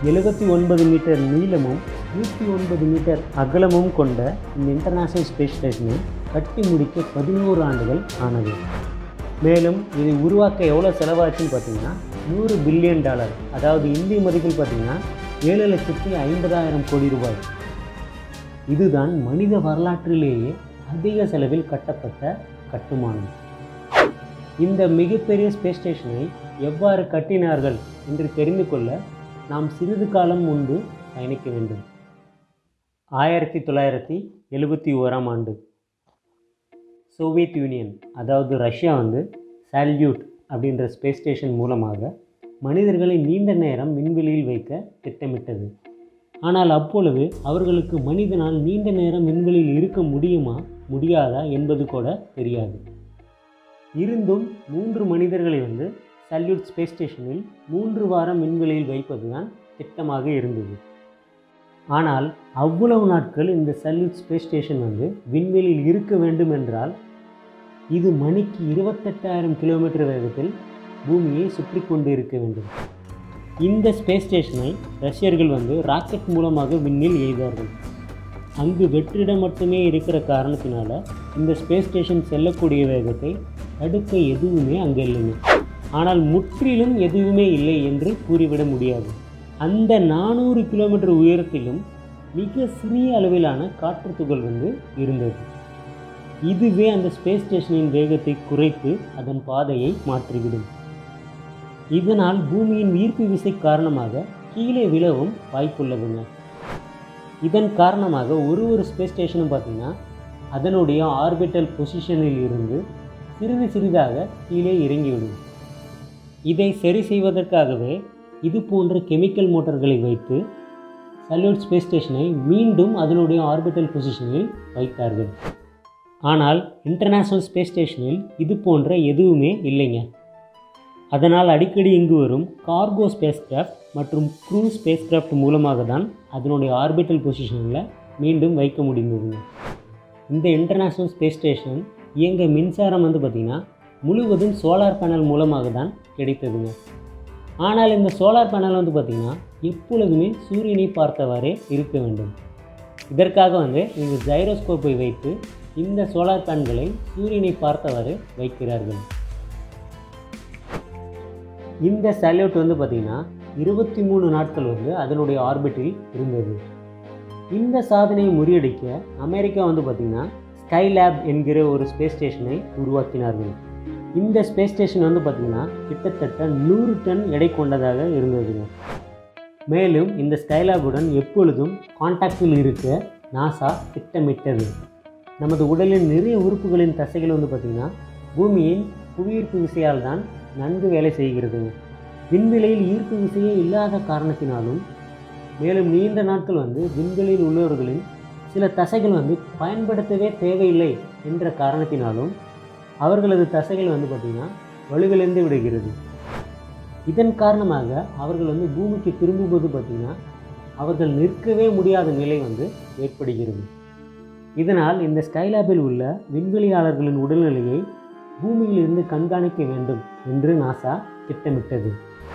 எழுபத்தி ஒன்பது மீட்டர் நீளமும் நூற்றி ஒன்பது மீட்டர் அகலமும் கொண்ட இந்த இன்டர்நேஷ்னல் ஸ்பேஸ் ஸ்டேஷனை கட்டி முடிக்க பதினோரு ஆண்டுகள் ஆனது மேலும் இதை உருவாக்க எவ்வளோ செலவாச்சுன்னு பார்த்தீங்கன்னா நூறு பில்லியன் டாலர் அதாவது இந்திய மதிப்பில் பார்த்தீங்கன்னா ஏழு லட்சத்தி ஐம்பதாயிரம் கோடி ரூபாய் இதுதான் மனித வரலாற்றிலேயே அதிக செலவில் கட்டப்பட்ட கட்டுமானம் இந்த மிகப்பெரிய ஸ்பேஸ் ஸ்டேஷனை எவ்வாறு கட்டினார்கள் என்று தெரிந்து கொள்ள நாம் சிறிது காலம் முன்பு பயணிக்க வேண்டும் ஆயிரத்தி தொள்ளாயிரத்தி எழுபத்தி ஓராம் ஆண்டு சோவியத் யூனியன் அதாவது ரஷ்யா வந்து சால்யூட் அப்படின்ற ஸ்பேஸ் ஸ்டேஷன் மூலமாக மனிதர்களை நீண்ட நேரம் விண்வெளியில் வைக்க திட்டமிட்டது ஆனால் அப்பொழுது அவர்களுக்கு மனிதனால் நீண்ட நேரம் விண்வெளியில் இருக்க முடியுமா முடியாதா என்பது கூட தெரியாது இருந்தும் மூன்று மனிதர்களை வந்து சல்யூட் ஸ்பேஸ் ஸ்டேஷனில் மூன்று வாரம் விண்வெளியில் வைப்பதுதான் திட்டமாக இருந்தது ஆனால் அவ்வளவு நாட்கள் இந்த சல்யூட் ஸ்பேஸ் ஸ்டேஷன் வந்து விண்வெளியில் இருக்க வேண்டும் என்றால் இது மணிக்கு இருபத்தெட்டாயிரம் கிலோமீட்டர் வேகத்தில் பூமியை சுற்றி கொண்டு இருக்க வேண்டும் இந்த ஸ்பேஸ் ஸ்டேஷனை ரஷ்யர்கள் வந்து ராக்கெட் மூலமாக விண்ணில் எய்தார்கள் அங்கு வெற்றிடம் மட்டுமே இருக்கிற காரணத்தினால இந்த ஸ்பேஸ் ஸ்டேஷன் செல்லக்கூடிய வேகத்தை தடுக்க எதுவுமே அங்கே இல்லைங்க ஆனால் முற்றிலும் எதுவுமே இல்லை என்று கூறிவிட முடியாது அந்த நானூறு கிலோமீட்டர் உயரத்திலும் மிக சிறிய அளவிலான காற்று துகள் வந்து இருந்தது இதுவே அந்த ஸ்பேஸ் ஸ்டேஷனின் வேகத்தை குறைத்து அதன் பாதையை மாற்றிவிடும் இதனால் பூமியின் ஈர்ப்பு விசை காரணமாக கீழே விழவும் வாய்ப்புள்ளதுங்க இதன் காரணமாக ஒரு ஒரு ஸ்பேஸ் ஸ்டேஷனும் பார்த்திங்கன்னா அதனுடைய ஆர்பிட்டல் பொசிஷனில் இருந்து சிறிது சிறிதாக கீழே இறங்கிவிடும் இதை சரி செய்வதற்காகவே இது போன்ற கெமிக்கல் மோட்டார்களை வைத்து சல்யூட் ஸ்பேஸ் ஸ்டேஷனை மீண்டும் அதனுடைய ஆர்பிட்டல் பொசிஷனில் வைத்தார்கள் ஆனால் இன்டர்நேஷ்னல் ஸ்பேஸ் ஸ்டேஷனில் இது போன்ற எதுவுமே இல்லைங்க அதனால் அடிக்கடி இங்கு வரும் கார்கோ ஸ்பேஸ் கிராஃப்ட் மற்றும் க்ரூ ஸ்பேஸ் கிராஃப்ட் மூலமாக தான் அதனுடைய ஆர்பிட்டல் பொசிஷனில் மீண்டும் வைக்க முடிந்ததுங்க இந்த இன்டர்நேஷ்னல் ஸ்பேஸ் ஸ்டேஷன் இயங்க மின்சாரம் வந்து பார்த்திங்கன்னா முழுவதும் சோலார் பேனல் மூலமாக தான் கிடைத்ததுங்க ஆனால் இந்த சோலார் பேனல் வந்து பார்த்திங்கன்னா எப்பொழுதுமே சூரியனை பார்த்தவாறே இருக்க வேண்டும் இதற்காக வந்து இந்த ஜைரோஸ்கோப்பை வைத்து இந்த சோலார் பேன்களை சூரியனை பார்த்தவாறு வைக்கிறார்கள் இந்த சேல்யூட் வந்து பார்த்திங்கன்னா இருபத்தி மூணு நாட்கள் வந்து அதனுடைய ஆர்பிட்டில் இருந்தது இந்த சாதனையை முறியடிக்க அமெரிக்கா வந்து பார்த்திங்கன்னா ஸ்கைலேப் என்கிற ஒரு ஸ்பேஸ் ஸ்டேஷனை உருவாக்கினார்கள் இந்த ஸ்பேஸ் ஸ்டேஷன் வந்து பார்த்திங்கன்னா கிட்டத்தட்ட நூறு டன் எடை கொண்டதாக இருந்ததுங்க மேலும் இந்த ஸ்கைலேபுடன் எப்பொழுதும் கான்டாக்டில் இருக்க நாசா திட்டமிட்டது நமது உடலின் நிறைய உறுப்புகளின் தசைகள் வந்து பார்த்திங்கன்னா பூமியின் புவியீர்ப்பு விசையால் தான் நன்கு வேலை செய்கிறது விண்வெளியில் ஈர்ப்பு விசையே இல்லாத காரணத்தினாலும் மேலும் நீண்ட நாட்கள் வந்து விண்வெளியில் உள்ளவர்களின் சில தசைகள் வந்து பயன்படுத்தவே தேவையில்லை என்ற காரணத்தினாலும் அவர்களது தசைகள் வந்து பார்த்திங்கன்னா வலுவிழந்து விடுகிறது இதன் காரணமாக அவர்கள் வந்து பூமிக்கு திரும்பும்போது பார்த்திங்கன்னா அவர்கள் நிற்கவே முடியாத நிலை வந்து ஏற்படுகிறது இதனால் இந்த ஸ்கைலாபில் உள்ள விண்வெளியாளர்களின் உடல்நிலையை பூமியிலிருந்து கண்காணிக்க வேண்டும் என்று நாசா திட்டமிட்டது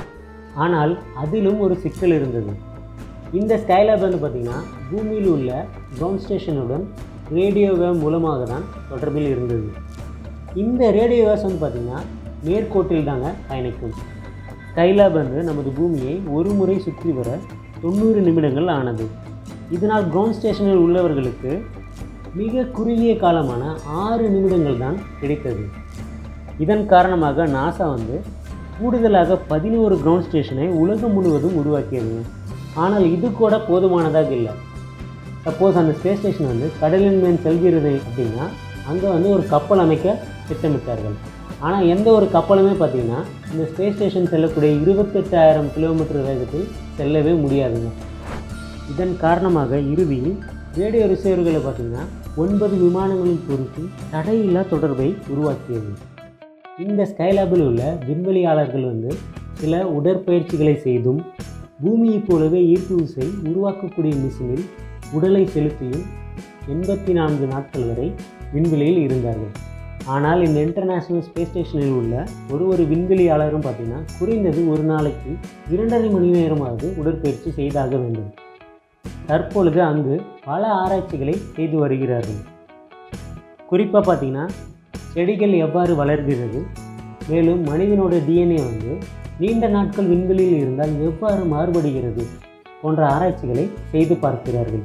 ஆனால் அதிலும் ஒரு சிக்கல் இருந்தது இந்த ஸ்கைலாப் வந்து பார்த்திங்கன்னா பூமியில் உள்ள கிரவுண்ட் ஸ்டேஷனுடன் ரேடியோ வேவ் மூலமாக தான் தொடர்பில் இருந்தது இந்த ரேடியோ வேவ்ஸ் வந்து பார்த்திங்கன்னா நேர்கோட்டில் தாங்க பயணிக்கும் ஸ்கைலாப் வந்து நமது பூமியை ஒரு முறை சுற்றி வர தொண்ணூறு நிமிடங்கள் ஆனது இதனால் கிரவுண்ட் ஸ்டேஷனில் உள்ளவர்களுக்கு மிக குறுகிய காலமான ஆறு நிமிடங்கள் தான் கிடைத்தது இதன் காரணமாக நாசா வந்து கூடுதலாக பதினோரு கிரவுண்ட் ஸ்டேஷனை உலகம் முழுவதும் உருவாக்கியது ஆனால் இது கூட போதுமானதாக இல்லை சப்போஸ் அந்த ஸ்பேஸ் ஸ்டேஷன் வந்து கடலின் மேல் செல்கிறது அப்படின்னா அங்கே வந்து ஒரு கப்பல் அமைக்க திட்டமிட்டார்கள் ஆனால் எந்த ஒரு கப்பலுமே பார்த்திங்கன்னா இந்த ஸ்பேஸ் ஸ்டேஷன் செல்லக்கூடிய இருபத்தெட்டாயிரம் கிலோமீட்டர் வேகத்தில் செல்லவே முடியாதுங்க இதன் காரணமாக இறுதியில் ரேடியோ ரிசீவர்களை பார்த்திங்கன்னா ஒன்பது விமானங்களில் பொருத்தி தடையில்லா தொடர்பை உருவாக்கியது இந்த ஸ்கைலாபில் உள்ள விண்வெளியாளர்கள் வந்து சில உடற்பயிற்சிகளை செய்தும் பூமியைப் போலவே ஈர்ப்பு விசை உருவாக்கக்கூடிய மிஷினில் உடலை செலுத்தியும் எண்பத்தி நான்கு நாட்கள் வரை விண்வெளியில் இருந்தார்கள் ஆனால் இந்த இன்டர்நேஷ்னல் ஸ்பேஸ் ஸ்டேஷனில் உள்ள ஒரு ஒரு விண்வெளியாளரும் பார்த்திங்கன்னா குறைந்தது ஒரு நாளைக்கு இரண்டரை மணி நேரமாவது உடற்பயிற்சி செய்தாக வேண்டும் தற்பொழுது அங்கு பல ஆராய்ச்சிகளை செய்து வருகிறார்கள் குறிப்பாக பார்த்திங்கன்னா செடிகள் எவ்வாறு வளர்கிறது மேலும் மனிதனோட டிஎன்ஏ வந்து நீண்ட நாட்கள் விண்வெளியில் இருந்தால் எவ்வாறு மாறுபடுகிறது போன்ற ஆராய்ச்சிகளை செய்து பார்க்கிறார்கள்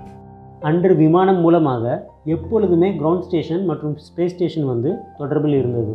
அன்று விமானம் மூலமாக எப்பொழுதுமே கிரவுண்ட் ஸ்டேஷன் மற்றும் ஸ்பேஸ் ஸ்டேஷன் வந்து தொடர்பில் இருந்தது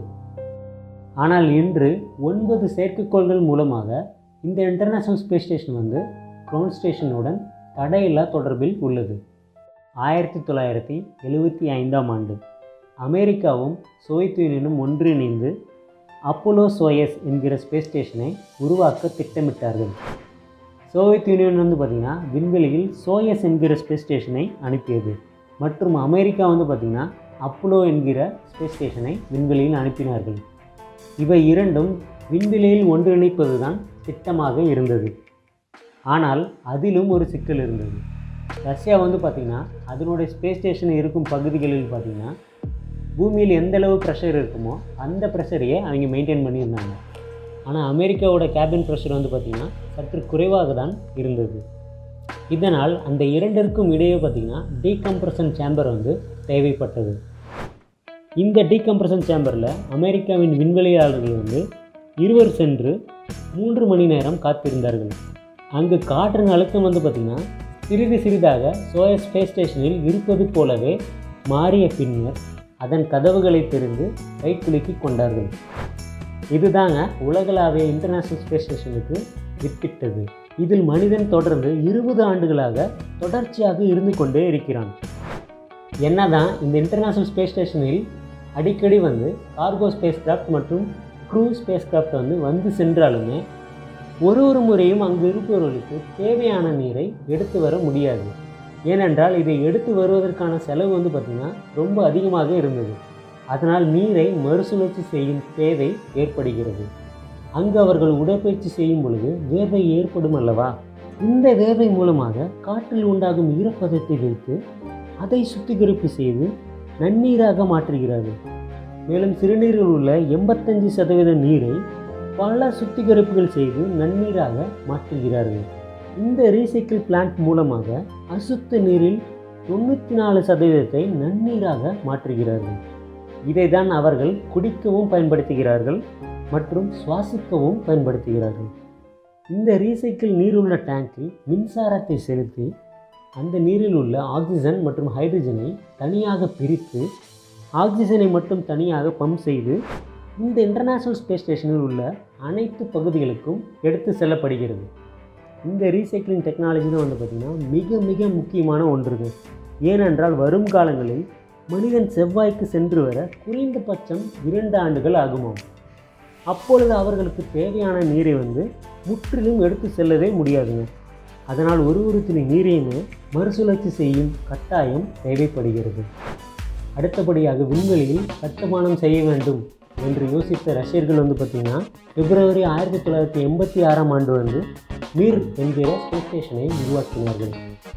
ஆனால் இன்று ஒன்பது செயற்கைக்கோள்கள் மூலமாக இந்த இன்டர்நேஷ்னல் ஸ்பேஸ் ஸ்டேஷன் வந்து கிரவுண்ட் ஸ்டேஷனுடன் தடையில்லா தொடர்பில் உள்ளது ஆயிரத்தி தொள்ளாயிரத்தி எழுவத்தி ஐந்தாம் ஆண்டு அமெரிக்காவும் சோவியத் யூனியனும் ஒன்றிணைந்து அப்போலோ சோயஸ் என்கிற ஸ்பேஸ் ஸ்டேஷனை உருவாக்க திட்டமிட்டார்கள் சோவியத் யூனியன் வந்து பார்த்திங்கன்னா விண்வெளியில் சோயஸ் என்கிற ஸ்பேஸ் ஸ்டேஷனை அனுப்பியது மற்றும் அமெரிக்கா வந்து பார்த்திங்கன்னா அப்போலோ என்கிற ஸ்பேஸ் ஸ்டேஷனை விண்வெளியில் அனுப்பினார்கள் இவை இரண்டும் விண்வெளியில் ஒன்றிணைப்பது தான் திட்டமாக இருந்தது ஆனால் அதிலும் ஒரு சிக்கல் இருந்தது ரஷ்யா வந்து பார்த்திங்கன்னா அதனுடைய ஸ்பேஸ் ஸ்டேஷன் இருக்கும் பகுதிகளில் பார்த்திங்கன்னா பூமியில் எந்த அளவு ப்ரெஷர் இருக்குமோ அந்த ப்ரெஷரையே அவங்க மெயின்டைன் பண்ணியிருந்தாங்க ஆனால் அமெரிக்காவோட கேபின் ப்ரெஷர் வந்து பார்த்திங்கன்னா சற்று குறைவாக தான் இருந்தது இதனால் அந்த இரண்டிற்கும் இடையே பார்த்திங்கன்னா டீகம்ப்ரஷன் சேம்பர் வந்து தேவைப்பட்டது இந்த டீகம்ப்ரஷன் சேம்பரில் அமெரிக்காவின் விண்வெளியாளர்கள் வந்து இருவர் சென்று மூன்று மணி நேரம் காத்திருந்தார்கள் அங்கு காற்றின் அழுத்தம் வந்து பார்த்திங்கன்னா சிறிது சிறிதாக சோய ஸ்பேஸ் ஸ்டேஷனில் இருப்பது போலவே மாறிய பின்னர் அதன் கதவுகளை திறந்து கைக்குலுக்கி கொண்டார்கள் இதுதாங்க உலகளாவிய இன்டர்நேஷ்னல் ஸ்பேஸ் ஸ்டேஷனுக்கு வித்திட்டது இதில் மனிதன் தொடர்ந்து இருபது ஆண்டுகளாக தொடர்ச்சியாக இருந்து கொண்டே இருக்கிறான் என்னதான் இந்த இன்டர்நேஷ்னல் ஸ்பேஸ் ஸ்டேஷனில் அடிக்கடி வந்து கார்கோ ஸ்பேஸ் கிராஃப்ட் மற்றும் க்ரூ ஸ்பேஸ் கிராஃப்ட் வந்து வந்து சென்றாலுமே ஒரு ஒரு முறையும் அங்கு இருப்பவர்களுக்கு தேவையான நீரை எடுத்து வர முடியாது ஏனென்றால் இதை எடுத்து வருவதற்கான செலவு வந்து பார்த்திங்கன்னா ரொம்ப அதிகமாக இருந்தது அதனால் நீரை மறுசுழற்சி செய்யும் தேவை ஏற்படுகிறது அங்கு அவர்கள் உடற்பயிற்சி செய்யும் பொழுது வேர்வை ஏற்படும் அல்லவா இந்த வேர்வை மூலமாக காற்றில் உண்டாகும் ஈரப்பதத்தை வைத்து அதை சுத்திகரிப்பு செய்து நன்னீராக மாற்றுகிறார்கள் மேலும் சிறுநீரில் உள்ள எண்பத்தஞ்சு சதவீத நீரை பல சுத்திகரிப்புகள் செய்து நன்னீராக மாற்றுகிறார்கள் இந்த ரீசைக்கிள் பிளான்ட் மூலமாக அசுத்த நீரில் தொண்ணூற்றி நாலு சதவீதத்தை நன்னீராக மாற்றுகிறார்கள் இதை தான் அவர்கள் குடிக்கவும் பயன்படுத்துகிறார்கள் மற்றும் சுவாசிக்கவும் பயன்படுத்துகிறார்கள் இந்த ரீசைக்கிள் நீருள்ள டேங்கில் மின்சாரத்தை செலுத்தி அந்த நீரில் உள்ள ஆக்சிஜன் மற்றும் ஹைட்ரஜனை தனியாக பிரித்து ஆக்சிஜனை மட்டும் தனியாக பம்ப் செய்து இந்த இன்டர்நேஷ்னல் ஸ்பேஸ் ஸ்டேஷனில் உள்ள அனைத்து பகுதிகளுக்கும் எடுத்து செல்லப்படுகிறது இந்த ரீசைக்ளிங் டெக்னாலஜி தான் வந்து பார்த்திங்கன்னா மிக மிக முக்கியமான ஒன்றுங்க ஏனென்றால் வரும் காலங்களில் மனிதன் செவ்வாய்க்கு சென்று வர குறைந்தபட்சம் இரண்டு ஆண்டுகள் ஆகுமாம் அப்பொழுது அவர்களுக்கு தேவையான நீரை வந்து முற்றிலும் எடுத்து செல்லவே முடியாதுங்க அதனால் ஒரு ஒரு துளி நீரையுமே மறுசுழற்சி செய்யும் கட்டாயம் தேவைப்படுகிறது அடுத்தபடியாக விண்வெளியில் கட்டுமானம் செய்ய வேண்டும் என்று யோசித்த ரஷ்யர்கள் வந்து பார்த்திங்கன்னா பிப்ரவரி ஆயிரத்தி தொள்ளாயிரத்தி எண்பத்தி ஆறாம் ஆண்டு வந்து மீர் என்கிற ஸ்பேஸ் ஸ்டேஷனை உருவாக்கினார்கள்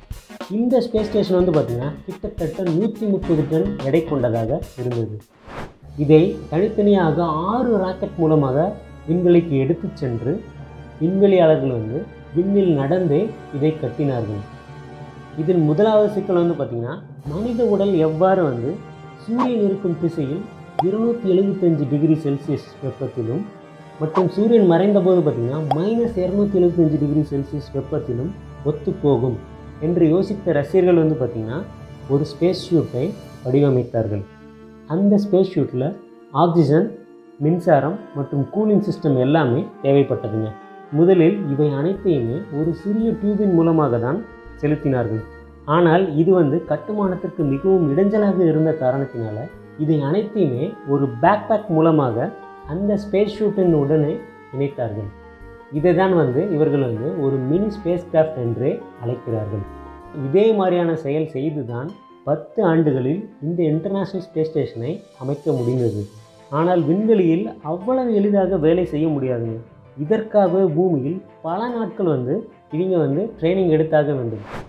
இந்த ஸ்பேஸ் ஸ்டேஷன் வந்து பார்த்திங்கன்னா கிட்டத்தட்ட நூற்றி முப்பது டன் எடை கொண்டதாக இருந்தது இதை தனித்தனியாக ஆறு ராக்கெட் மூலமாக விண்வெளிக்கு எடுத்துச் சென்று விண்வெளியாளர்கள் வந்து விண்ணில் நடந்தே இதை கட்டினார்கள் இதில் முதலாவது சிக்கல் வந்து பார்த்திங்கன்னா மனித உடல் எவ்வாறு வந்து சூரியன் இருக்கும் திசையில் இருநூற்றி எழுபத்தஞ்சு டிகிரி செல்சியஸ் வெப்பத்திலும் மற்றும் சூரியன் மறைந்த போது பார்த்திங்கன்னா மைனஸ் இரநூத்தி எழுபத்தஞ்சு டிகிரி செல்சியஸ் வெப்பத்திலும் ஒத்துப்போகும் என்று யோசித்த ரசிகர்கள் வந்து பார்த்திங்கன்னா ஒரு ஸ்பேஸ் ஷூட்டை வடிவமைத்தார்கள் அந்த ஸ்பேஸ் ஷூட்டில் ஆக்சிஜன் மின்சாரம் மற்றும் கூலிங் சிஸ்டம் எல்லாமே தேவைப்பட்டதுங்க முதலில் இவை அனைத்தையுமே ஒரு சிறிய டியூபின் மூலமாக தான் செலுத்தினார்கள் ஆனால் இது வந்து கட்டுமானத்திற்கு மிகவும் இடைஞ்சலாக இருந்த காரணத்தினால இதை அனைத்தையுமே ஒரு பேக்பேக் மூலமாக அந்த ஸ்பேஸ் ஷூட்டின் உடனே இணைத்தார்கள் இதை தான் வந்து இவர்கள் வந்து ஒரு மினி ஸ்பேஸ் கிராஃப்ட் என்றே அழைக்கிறார்கள் இதே மாதிரியான செயல் செய்து தான் பத்து ஆண்டுகளில் இந்த இன்டர்நேஷ்னல் ஸ்பேஸ் ஸ்டேஷனை அமைக்க முடிந்தது ஆனால் விண்வெளியில் அவ்வளவு எளிதாக வேலை செய்ய முடியாதுங்க இதற்காக பூமியில் பல நாட்கள் வந்து இவங்க வந்து ட்ரைனிங் எடுத்தாக வேண்டும்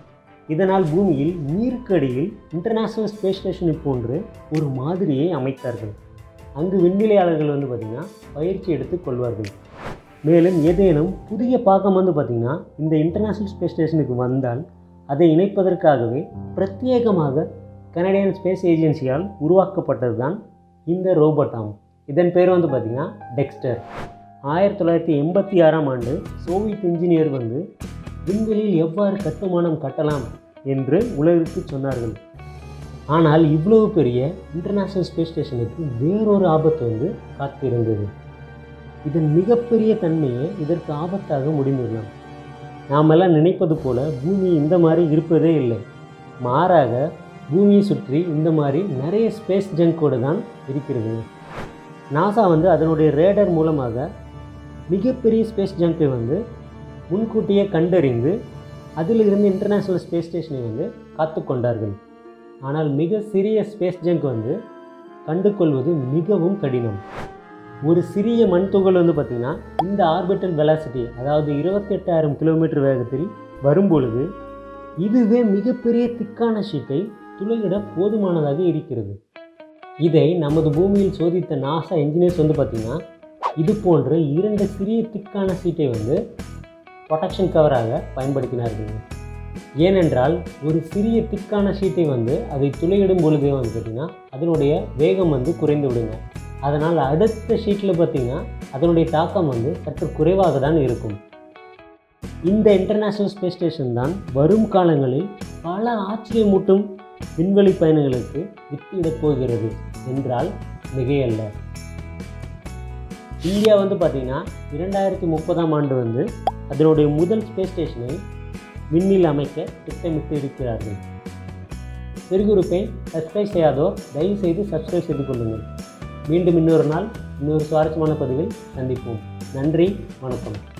இதனால் பூமியில் நீருக்கடியில் இன்டர்நேஷ்னல் ஸ்பேஸ் ஸ்டேஷனை போன்று ஒரு மாதிரியை அமைத்தார்கள் அங்கு விண்வெளியாளர்கள் வந்து பார்த்திங்கன்னா பயிற்சி எடுத்து கொள்வார்கள் மேலும் ஏதேனும் புதிய பாகம் வந்து பார்த்திங்கன்னா இந்த இன்டர்நேஷ்னல் ஸ்பேஸ் ஸ்டேஷனுக்கு வந்தால் அதை இணைப்பதற்காகவே பிரத்யேகமாக கனடியன் ஸ்பேஸ் ஏஜென்சியால் உருவாக்கப்பட்டது தான் இந்த ரோபோட்டாம் இதன் பேர் வந்து பார்த்திங்கன்னா டெக்ஸ்டர் ஆயிரத்தி தொள்ளாயிரத்தி எண்பத்தி ஆறாம் ஆண்டு சோவியத் இன்ஜினியர் வந்து விண்வெளியில் எவ்வாறு கட்டுமானம் கட்டலாம் என்று உலகிற்கு சொன்னார்கள் ஆனால் இவ்வளவு பெரிய இன்டர்நேஷ்னல் ஸ்பேஸ் ஸ்டேஷனுக்கு வேறொரு ஆபத்து வந்து காத்திருந்தது இதன் மிகப்பெரிய தன்மையே இதற்கு ஆபத்தாக முடிந்துள்ளோம் நாமெல்லாம் நினைப்பது போல பூமி இந்த மாதிரி இருப்பதே இல்லை மாறாக பூமியை சுற்றி இந்த மாதிரி நிறைய ஸ்பேஸ் ஜங்கோடு தான் இருக்கிறது நாசா வந்து அதனுடைய ரேடர் மூலமாக மிகப்பெரிய ஸ்பேஸ் ஜங்கை வந்து முன்கூட்டியே கண்டறிந்து அதிலிருந்து இன்டர்நேஷ்னல் ஸ்பேஸ் ஸ்டேஷனை வந்து காத்து கொண்டார்கள் ஆனால் மிக சிறிய ஸ்பேஸ் ஜங்க் வந்து கண்டுகொள்வது மிகவும் கடினம் ஒரு சிறிய மண் துகள் வந்து பார்த்திங்கன்னா இந்த ஆர்பிட்டல் வெலாசிட்டி அதாவது இருபத்தெட்டாயிரம் கிலோமீட்டர் வேகத்தில் வரும்பொழுது இதுவே மிகப்பெரிய திக்கான ஷீட்டை துளையிட போதுமானதாக இருக்கிறது இதை நமது பூமியில் சோதித்த நாசா இன்ஜினியர்ஸ் வந்து பார்த்திங்கன்னா இது போன்ற இரண்டு சிறிய திக்கான சீட்டை வந்து ப்ரொடெக்ஷன் கவராக பயன்படுத்தினார்கள் ஏனென்றால் ஒரு சிறிய திக்கான ஷீட்டை வந்து அதை துளையிடும் பொழுதே வந்து பார்த்திங்கன்னா அதனுடைய வேகம் வந்து குறைந்து விடுங்க அதனால் அடுத்த ஷீட்டில் பார்த்திங்கன்னா அதனுடைய தாக்கம் வந்து சற்று குறைவாக தான் இருக்கும் இந்த இன்டர்நேஷ்னல் ஸ்பேஸ் ஸ்டேஷன் தான் வரும் காலங்களில் பல ஆச்சரியமூட்டும் விண்வெளி பயணங்களுக்கு வித்திடப் போகிறது என்றால் மிகையல்ல இந்தியா வந்து பார்த்திங்கன்னா இரண்டாயிரத்தி முப்பதாம் ஆண்டு வந்து அதனுடைய முதல் ஸ்பேஸ் ஸ்டேஷனை விண்ணில் அமைக்க திட்டமிட்டு இருக்கிறார்கள் பெருகுறுப்பை சப்ஸ்கிரைப் செய்யாதோர் தயவு செய்து சப்ஸ்கிரைப் செய்து கொள்ளுங்கள் மீண்டும் இன்னொரு நாள் இன்னொரு சுவாரஸ்யமான பதிவில் சந்திப்போம் நன்றி வணக்கம்